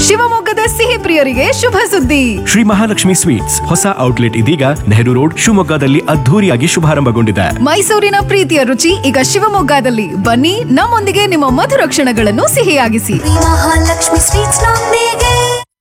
ಶಿವಮೊಗ್ಗದ ಸಿಹಿ ಪ್ರಿಯರಿಗೆ ಶುಭ ಸುದ್ದಿ ಶ್ರೀ ಮಹಾಲಕ್ಷ್ಮಿ ಸ್ವೀಟ್ಸ್ ಹೊಸ ಔಟ್ಲೆಟ್ ಇದೀಗ ನೆಹರು ರೋಡ್ ಶಿವಮೊಗ್ಗದಲ್ಲಿ ಅದ್ಧೂರಿಯಾಗಿ ಶುಭಾರಂಭಗೊಂಡಿದೆ ಮೈಸೂರಿನ ಪ್ರೀತಿಯ ರುಚಿ ಈಗ ಶಿವಮೊಗ್ಗದಲ್ಲಿ ಬನ್ನಿ ನಮ್ಮೊಂದಿಗೆ ನಿಮ್ಮ ಮಧುರ ಕ್ಷಣಗಳನ್ನು ಸಿಹಿಯಾಗಿಸಿ ಮಹಾಲಕ್ಷ್ಮಿ ಸ್ವೀಟ್ಸ್ ನೊಂದಿಗೆ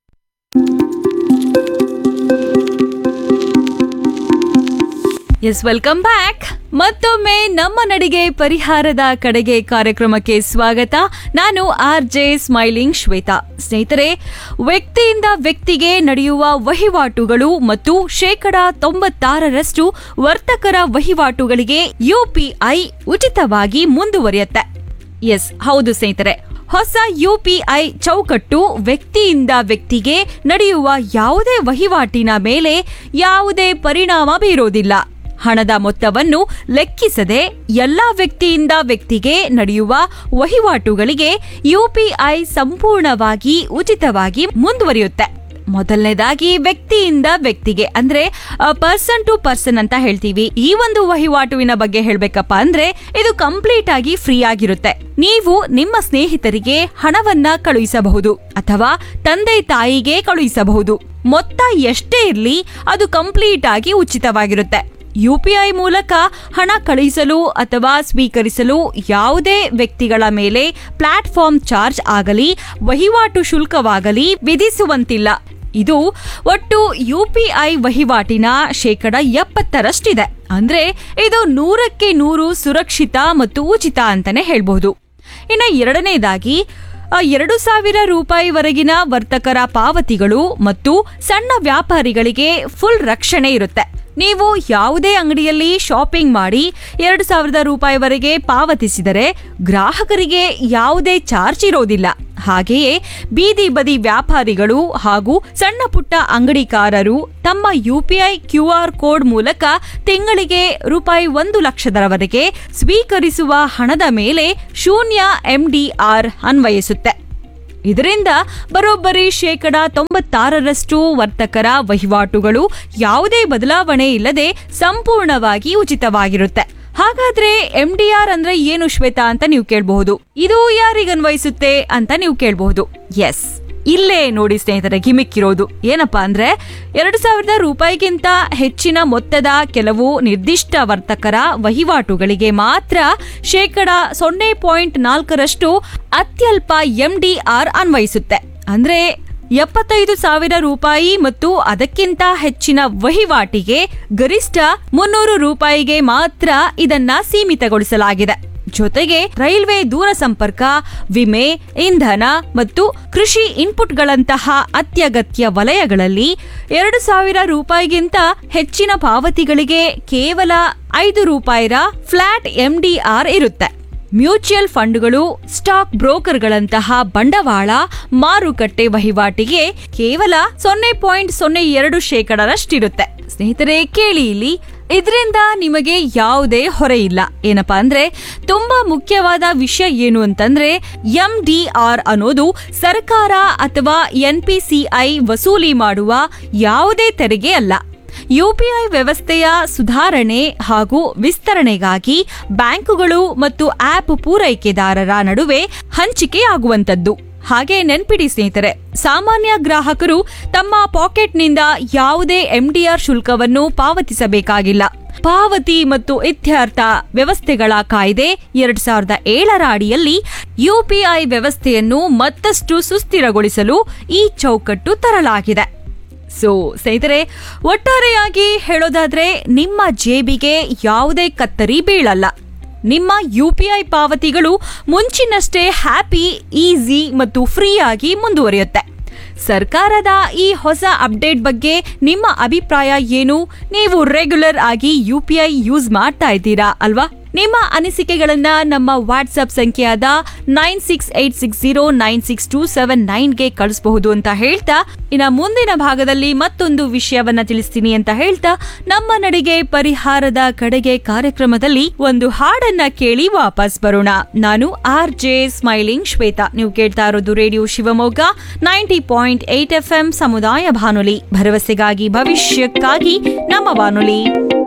ಎಸ್ ವೆಲ್ಕಮ್ ಬ್ಯಾಕ್ ಮತ್ತೊಮ್ಮೆ ನಮ್ಮ ನಡಿಗೆ ಪರಿಹಾರದ ಕಡೆಗೆ ಕಾರ್ಯಕ್ರಮಕ್ಕೆ ಸ್ವಾಗತ ನಾನು ಆರ್ ಜೆ ಸ್ಮೈಲಿಂಗ್ ಶ್ವೇತಾ ಸ್ನೇಹಿತರೆ ವ್ಯಕ್ತಿಯಿಂದ ವ್ಯಕ್ತಿಗೆ ನಡೆಯುವ ವಹಿವಾಟುಗಳು ಮತ್ತು ಶೇಕಡ ತೊಂಬತ್ತಾರರಷ್ಟು ವರ್ತಕರ ವಹಿವಾಟುಗಳಿಗೆ ಯುಪಿಐ ಉಚಿತವಾಗಿ ಮುಂದುವರಿಯುತ್ತೆ ಎಸ್ ಹೌದು ಸ್ನೇಹಿತರೆ ಹೊಸ ಯುಪಿಐ ಚೌಕಟ್ಟು ವ್ಯಕ್ತಿಯಿಂದ ವ್ಯಕ್ತಿಗೆ ನಡೆಯುವ ಯಾವುದೇ ವಹಿವಾಟಿನ ಮೇಲೆ ಯಾವುದೇ ಪರಿಣಾಮ ಬೀರೋದಿಲ್ಲ ಹಣದ ಮೊತ್ತವನ್ನು ಲೆಕ್ಕಿಸದೆ ಎಲ್ಲಾ ವ್ಯಕ್ತಿಯಿಂದ ವ್ಯಕ್ತಿಗೆ ನಡೆಯುವ ವಹಿವಾಟುಗಳಿಗೆ ಯುಪಿಐ ಸಂಪೂರ್ಣವಾಗಿ ಉಚಿತವಾಗಿ ಮುಂದುವರಿಯುತ್ತೆ ಮೊದಲನೇದಾಗಿ ವ್ಯಕ್ತಿಯಿಂದ ವ್ಯಕ್ತಿಗೆ ಅಂದ್ರೆ ಪರ್ಸನ್ ಟು ಪರ್ಸನ್ ಅಂತ ಹೇಳ್ತೀವಿ ಈ ಒಂದು ವಹಿವಾಟುವಿನ ಬಗ್ಗೆ ಹೇಳ್ಬೇಕಪ್ಪ ಅಂದ್ರೆ ಇದು ಕಂಪ್ಲೀಟ್ ಆಗಿ ಫ್ರೀ ಆಗಿರುತ್ತೆ ನೀವು ನಿಮ್ಮ ಸ್ನೇಹಿತರಿಗೆ ಹಣವನ್ನ ಕಳುಹಿಸಬಹುದು ಅಥವಾ ತಂದೆ ತಾಯಿಗೆ ಕಳುಹಿಸಬಹುದು ಮೊತ್ತ ಎಷ್ಟೇ ಇರ್ಲಿ ಅದು ಕಂಪ್ಲೀಟ್ ಆಗಿ ಉಚಿತವಾಗಿರುತ್ತೆ ಯುಪಿಐ ಮೂಲಕ ಹಣ ಕಳುಹಿಸಲು ಅಥವಾ ಸ್ವೀಕರಿಸಲು ಯಾವುದೇ ವ್ಯಕ್ತಿಗಳ ಮೇಲೆ ಪ್ಲಾಟ್ಫಾರ್ಮ್ ಚಾರ್ಜ್ ಆಗಲಿ ವಹಿವಾಟು ಶುಲ್ಕವಾಗಲಿ ವಿಧಿಸುವಂತಿಲ್ಲ ಇದು ಒಟ್ಟು ಯುಪಿಐ ವಹಿವಾಟಿನ ಶೇಕಡ ಎಪ್ಪತ್ತರಷ್ಟಿದೆ ಅಂದ್ರೆ ಇದು ನೂರಕ್ಕೆ ನೂರು ಸುರಕ್ಷಿತ ಮತ್ತು ಉಚಿತ ಅಂತಾನೆ ಹೇಳ್ಬಹುದು ಇನ್ನು ಎರಡನೇದಾಗಿ ಆ, ಎರಡು ಸಾವಿರ ರೂಪಾಯಿವರೆಗಿನ ವರ್ತಕರ ಪಾವತಿಗಳು ಮತ್ತು ಸಣ್ಣ ವ್ಯಾಪಾರಿಗಳಿಗೆ ಫುಲ್ ರಕ್ಷಣೆ ಇರುತ್ತೆ ನೀವು ಯಾವುದೇ ಅಂಗಡಿಯಲ್ಲಿ ಶಾಪಿಂಗ್ ಮಾಡಿ ಎರಡು ಸಾವಿರದ ರೂಪಾಯಿವರೆಗೆ ಪಾವತಿಸಿದರೆ ಗ್ರಾಹಕರಿಗೆ ಯಾವುದೇ ಚಾರ್ಜ್ ಇರೋದಿಲ್ಲ ಹಾಗೆಯೇ ಬೀದಿ ಬದಿ ವ್ಯಾಪಾರಿಗಳು ಹಾಗೂ ಸಣ್ಣ ಪುಟ್ಟ ಅಂಗಡಿಕಾರರು ತಮ್ಮ ಯುಪಿಐ ಕ್ಯೂ ಆರ್ ಕೋಡ್ ಮೂಲಕ ತಿಂಗಳಿಗೆ ರೂಪಾಯಿ ಒಂದು ಲಕ್ಷದವರೆಗೆ ಸ್ವೀಕರಿಸುವ ಹಣದ ಮೇಲೆ ಶೂನ್ಯ ಎಂಡಿಆರ್ ಅನ್ವಯಿಸುತ್ತೆ ಇದರಿಂದ ಬರೋಬ್ಬರಿ ಶೇಕಡ ತೊಂಬತ್ತಾರರಷ್ಟು ವರ್ತಕರ ವಹಿವಾಟುಗಳು ಯಾವುದೇ ಬದಲಾವಣೆ ಇಲ್ಲದೆ ಸಂಪೂರ್ಣವಾಗಿ ಉಚಿತವಾಗಿರುತ್ತೆ ಹಾಗಾದ್ರೆ ಎಂಡಿಆರ್ ಅಂದ್ರೆ ಏನು ಶ್ವೇತಾ ಅಂತ ನೀವು ಕೇಳಬಹುದು ಇದು ಯಾರಿಗನ್ವಯಿಸುತ್ತೆ ಅಂತ ನೀವು ಕೇಳಬಹುದು ಎಸ್ ಇಲ್ಲೇ ನೋಡಿ ಸ್ನೇಹಿತರೆ ಗಿಮಿಕ್ಕಿರೋದು ಏನಪ್ಪಾ ಅಂದ್ರೆ ಎರಡು ಸಾವಿರದ ರೂಪಾಯಿಗಿಂತ ಹೆಚ್ಚಿನ ಮೊತ್ತದ ಕೆಲವು ನಿರ್ದಿಷ್ಟ ವರ್ತಕರ ವಹಿವಾಟುಗಳಿಗೆ ಮಾತ್ರ ಶೇಕಡ ಸೊನ್ನೆ ಪಾಯಿಂಟ್ ನಾಲ್ಕರಷ್ಟು ಅತ್ಯಲ್ಪ ಎಂಡಿಆರ್ ಅನ್ವಯಿಸುತ್ತೆ ಅಂದ್ರೆ ಎಪ್ಪತ್ತೈದು ಸಾವಿರ ರೂಪಾಯಿ ಮತ್ತು ಅದಕ್ಕಿಂತ ಹೆಚ್ಚಿನ ವಹಿವಾಟಿಗೆ ಗರಿಷ್ಠ ಮುನ್ನೂರು ರೂಪಾಯಿಗೆ ಮಾತ್ರ ಇದನ್ನ ಸೀಮಿತಗೊಳಿಸಲಾಗಿದೆ ಜೊತೆಗೆ ರೈಲ್ವೆ ದೂರಸಂಪರ್ಕ ವಿಮೆ ಇಂಧನ ಮತ್ತು ಕೃಷಿ ಇನ್ಪುಟ್ಗಳಂತಹ ಅತ್ಯಗತ್ಯ ವಲಯಗಳಲ್ಲಿ ಎರಡು ಸಾವಿರ ರೂಪಾಯಿಗಿಂತ ಹೆಚ್ಚಿನ ಪಾವತಿಗಳಿಗೆ ಕೇವಲ ಐದು ರೂಪಾಯಿರ ಫ್ಲಾಟ್ ಎಂಡಿಆರ್ ಇರುತ್ತೆ ಮ್ಯೂಚುಯಲ್ ಫಂಡ್ಗಳು ಸ್ಟಾಕ್ ಬ್ರೋಕರ್ಗಳಂತಹ ಬಂಡವಾಳ ಮಾರುಕಟ್ಟೆ ವಹಿವಾಟಿಗೆ ಕೇವಲ ಸೊನ್ನೆ ಪಾಯಿಂಟ್ ಸೊನ್ನೆ ಎರಡು ಶೇಕಡರಷ್ಟಿರುತ್ತೆ ಸ್ನೇಹಿತರೆ ಕೇಳಿ ಇಲ್ಲಿ ಇದರಿಂದ ನಿಮಗೆ ಯಾವುದೇ ಹೊರೆ ಇಲ್ಲ ಏನಪ್ಪಾ ಅಂದ್ರೆ ತುಂಬಾ ಮುಖ್ಯವಾದ ವಿಷಯ ಏನು ಅಂತಂದ್ರೆ ಎಂ ಡಿ ಆರ್ ಅನ್ನೋದು ಸರ್ಕಾರ ಅಥವಾ ಎನ್ ಪಿ ಸಿ ಐ ವಸೂಲಿ ಮಾಡುವ ಯಾವುದೇ ತೆರಿಗೆ ಅಲ್ಲ ಯುಪಿಐ ವ್ಯವಸ್ಥೆಯ ಸುಧಾರಣೆ ಹಾಗೂ ವಿಸ್ತರಣೆಗಾಗಿ ಬ್ಯಾಂಕುಗಳು ಮತ್ತು ಆಪ್ ಪೂರೈಕೆದಾರರ ನಡುವೆ ಹಂಚಿಕೆಯಾಗುವಂತದ್ದು ಹಾಗೆ ನೆನ್ಪಿಡಿ ಸ್ನೇಹಿತರೆ ಸಾಮಾನ್ಯ ಗ್ರಾಹಕರು ತಮ್ಮ ಪಾಕೆಟ್ನಿಂದ ಯಾವುದೇ ಎಂಡಿಆರ್ ಶುಲ್ಕವನ್ನು ಪಾವತಿಸಬೇಕಾಗಿಲ್ಲ ಪಾವತಿ ಮತ್ತು ಇತ್ಯರ್ಥ ವ್ಯವಸ್ಥೆಗಳ ಕಾಯ್ದೆ ಎರಡ್ ಸಾವಿರದ ಏಳರ ಅಡಿಯಲ್ಲಿ ಯುಪಿಐ ವ್ಯವಸ್ಥೆಯನ್ನು ಮತ್ತಷ್ಟು ಸುಸ್ಥಿರಗೊಳಿಸಲು ಈ ಚೌಕಟ್ಟು ತರಲಾಗಿದೆ ಸೊ ಸ್ನೇಹಿತರೆ ಒಟ್ಟಾರೆಯಾಗಿ ಹೇಳೋದಾದ್ರೆ ನಿಮ್ಮ ಜೇಬಿಗೆ ಯಾವುದೇ ಕತ್ತರಿ ಬೀಳಲ್ಲ ನಿಮ್ಮ ಯು ಪಿ ಐ ಪಾವತಿಗಳು ಮುಂಚಿನಷ್ಟೇ ಹ್ಯಾಪಿ ಈಸಿ ಮತ್ತು ಫ್ರೀ ಆಗಿ ಮುಂದುವರಿಯುತ್ತೆ ಸರ್ಕಾರದ ಈ ಹೊಸ ಅಪ್ಡೇಟ್ ಬಗ್ಗೆ ನಿಮ್ಮ ಅಭಿಪ್ರಾಯ ಏನು ನೀವು ರೆಗ್ಯುಲರ್ ಆಗಿ ಯು ಪಿ ಐ ಯೂಸ್ ಮಾಡ್ತಾ ಇದ್ದೀರಾ ಅಲ್ವಾ ನಿಮ್ಮ ಅನಿಸಿಕೆಗಳನ್ನ ನಮ್ಮ ವಾಟ್ಸ್ಆಪ್ ಸಂಖ್ಯೆಯಾದ nine six eight six zero nine six two seven ನೈನ್ಗೆ ಕಳಿಸಬಹುದು ಅಂತ ಹೇಳ್ತಾ ಇನ್ನ ಮುಂದಿನ ಭಾಗದಲ್ಲಿ ಮತ್ತೊಂದು ವಿಷಯವನ್ನ ತಿಳಿಸ್ತೀನಿ ಅಂತ ಹೇಳ್ತಾ ನಮ್ಮ ನಡಿಗೆ ಪರಿಹಾರದ ಕಡೆಗೆ ಕಾರ್ಯಕ್ರಮದಲ್ಲಿ ಒಂದು ಹಾಡನ್ನ ಕೇಳಿ ವಾಪಸ್ ಬರೋಣ ನಾನು ಆರ್ ಜೆ ಸ್ಮೈಲಿಂಗ್ ಶ್ವೇತಾ ನೀವು ಕೇಳ್ತಾ ಇರೋದು radio Shivamogga ninety point eight F M ಸಮುದಾಯ ಬಾನುಲಿ ಭರವಸೆಗಾಗಿ ಭವಿಷ್ಯಕ್ಕಾಗಿ ನಮ್ಮ ಬಾನುಲಿ